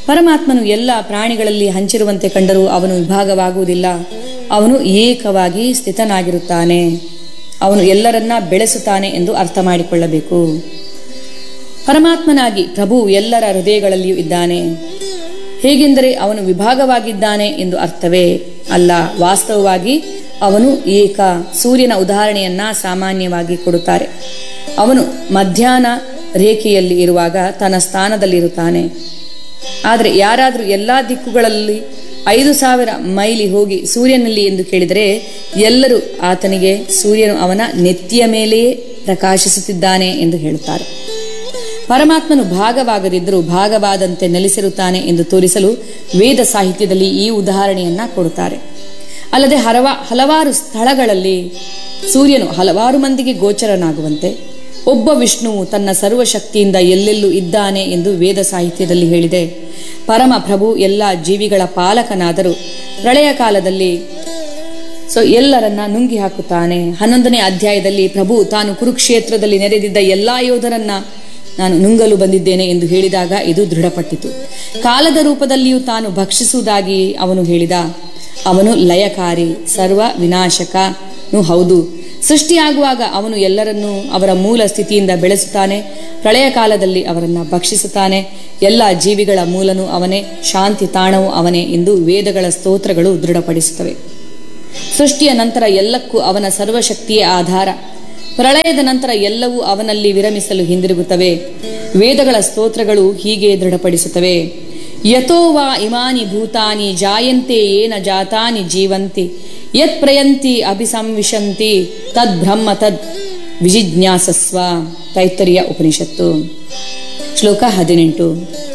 ಪರಮಾತ್ಮನು ಎಲ್ಲ ಪ್ರಾಣಿಗಳಲ್ಲಿ ಹಂಚಿರುವಂತೆ ಕಂಡರೂ ಅವನು ವಿಭಾಗವಾಗುವುದಿಲ್ಲ ಅವನು ಏಕವಾಗಿ ಸ್ಥಿತನಾಗಿರುತ್ತಾನೆ ಅವನು ಎಲ್ಲರನ್ನ ಬೆಳೆಸುತ್ತಾನೆ ಎಂದು ಅರ್ಥ ಮಾಡಿಕೊಳ್ಳಬೇಕು ಪರಮಾತ್ಮನಾಗಿ ಪ್ರಭು ಎಲ್ಲರ ಹೃದಯಗಳಲ್ಲಿಯೂ ಇದ್ದಾನೆ ಹೇಗೆಂದರೆ ಅವನು ವಿಭಾಗವಾಗಿದ್ದಾನೆ ಎಂದು ಅರ್ಥವೇ ಅಲ್ಲ ವಾಸ್ತವವಾಗಿ ಅವನು ಏಕ ಸೂರ್ಯನ ಉದಾಹರಣೆಯನ್ನ ಸಾಮಾನ್ಯವಾಗಿ ಕೊಡುತ್ತಾರೆ ಅವನು ಮಧ್ಯಾಹ್ನ ರೇಖೆಯಲ್ಲಿ ಇರುವಾಗ ತನ್ನ ಸ್ಥಾನದಲ್ಲಿರುತ್ತಾನೆ ಆದರೆ ಯಾರಾದರೂ ಎಲ್ಲ ದಿಕ್ಕುಗಳಲ್ಲಿ ಐದು ಸಾವಿರ ಮೈಲಿ ಹೋಗಿ ಸೂರ್ಯನಲ್ಲಿ ಎಂದು ಕೇಳಿದರೆ ಎಲ್ಲರೂ ಆತನಿಗೆ ಸೂರ್ಯನು ಅವನ ನೆತ್ತಿಯ ಮೇಲೆಯೇ ಪ್ರಕಾಶಿಸುತ್ತಿದ್ದಾನೆ ಎಂದು ಹೇಳುತ್ತಾರೆ ಪರಮಾತ್ಮನು ಭಾಗವಾಗದಿದ್ದರೂ ಭಾಗವಾದಂತೆ ನೆಲೆಸಿರುತ್ತಾನೆ ಎಂದು ತೋರಿಸಲು ವೇದ ಸಾಹಿತ್ಯದಲ್ಲಿ ಈ ಉದಾಹರಣೆಯನ್ನ ಕೊಡುತ್ತಾರೆ ಅಲ್ಲದೆ ಹಲವ ಹಲವಾರು ಸ್ಥಳಗಳಲ್ಲಿ ಸೂರ್ಯನು ಹಲವಾರು ಮಂದಿಗೆ ಗೋಚರನಾಗುವಂತೆ ಒಬ್ಬ ವಿಷ್ಣುವು ತನ್ನ ಸರ್ವಶಕ್ತಿಯಿಂದ ಎಲ್ಲೆಲ್ಲೂ ಇದ್ದಾನೆ ಎಂದು ವೇದ ಸಾಹಿತ್ಯದಲ್ಲಿ ಹೇಳಿದೆ ಪರಮ ಪ್ರಭು ಎಲ್ಲ ಜೀವಿಗಳ ಪಾಲಕನಾದರೂ ಪ್ರಳಯ ಕಾಲದಲ್ಲಿ ಸೊ ಎಲ್ಲರನ್ನ ನುಂಗಿ ಹಾಕುತ್ತಾನೆ ಹನ್ನೊಂದನೇ ಅಧ್ಯಾಯದಲ್ಲಿ ಪ್ರಭು ತಾನು ಕುರುಕ್ಷೇತ್ರದಲ್ಲಿ ನೆರೆದಿದ್ದ ಎಲ್ಲಾ ಯೋಧರನ್ನ ನಾನು ನುಂಗಲು ಬಂದಿದ್ದೇನೆ ಎಂದು ಹೇಳಿದಾಗ ಇದು ದೃಢಪಟ್ಟಿತು ಕಾಲದ ರೂಪದಲ್ಲಿಯೂ ತಾನು ಭಕ್ಷಿಸುವುದಾಗಿ ಅವನು ಹೇಳಿದ ಅವನು ಲಯಕಾರಿ ಸರ್ವ ವಿನಾಶಕನೂ ಹೌದು ಸೃಷ್ಟಿಯಾಗುವಾಗ ಅವನು ಎಲ್ಲರನ್ನೂ ಅವರ ಮೂಲ ಸ್ಥಿತಿಯಿಂದ ಬೆಳೆಸುತ್ತಾನೆ ಪ್ರಳಯ ಕಾಲದಲ್ಲಿ ಅವರನ್ನ ಭಕ್ಷಿಸುತ್ತಾನೆ ಎಲ್ಲ ಜೀವಿಗಳ ಮೂಲನೂ ಅವನೇ ಶಾಂತಿ ತಾಣವೂ ಅವನೇ ಎಂದು ವೇದಗಳ ಸ್ತೋತ್ರಗಳು ದೃಢಪಡಿಸುತ್ತವೆ ಸೃಷ್ಟಿಯ ನಂತರ ಎಲ್ಲಕ್ಕೂ ಅವನ ಸರ್ವಶಕ್ತಿಯೇ ಆಧಾರ ಪ್ರಳಯದ ನಂತರ ಎಲ್ಲವೂ ಅವನಲ್ಲಿ ವಿರಮಿಸಲು ಹಿಂದಿರುಗುತ್ತವೆ ವೇದಗಳ ಸ್ತೋತ್ರಗಳು ಹೀಗೆ ದೃಢಪಡಿಸುತ್ತವೆ ಯಥೋ ವಾ ಇಮಾನಿ ಭೂತಾನಿ ಜಾಯಂತೆ ಏನ ಜಾತಾನಿ ಜೀವಂತಿ ಯತ್ ಪ್ರಯಂತಿ ಅಭಿಸಂವಿಶಂತಿ ತದ್ ಬ್ರಹ್ಮ ತದ್ ವಿಜಿಜ್ಞಾಸಸ್ವ ತೈತ್ತರಿಯ ಉಪನಿಷತ್ತು ಶ್ಲೋಕ ಹದಿನೆಂಟು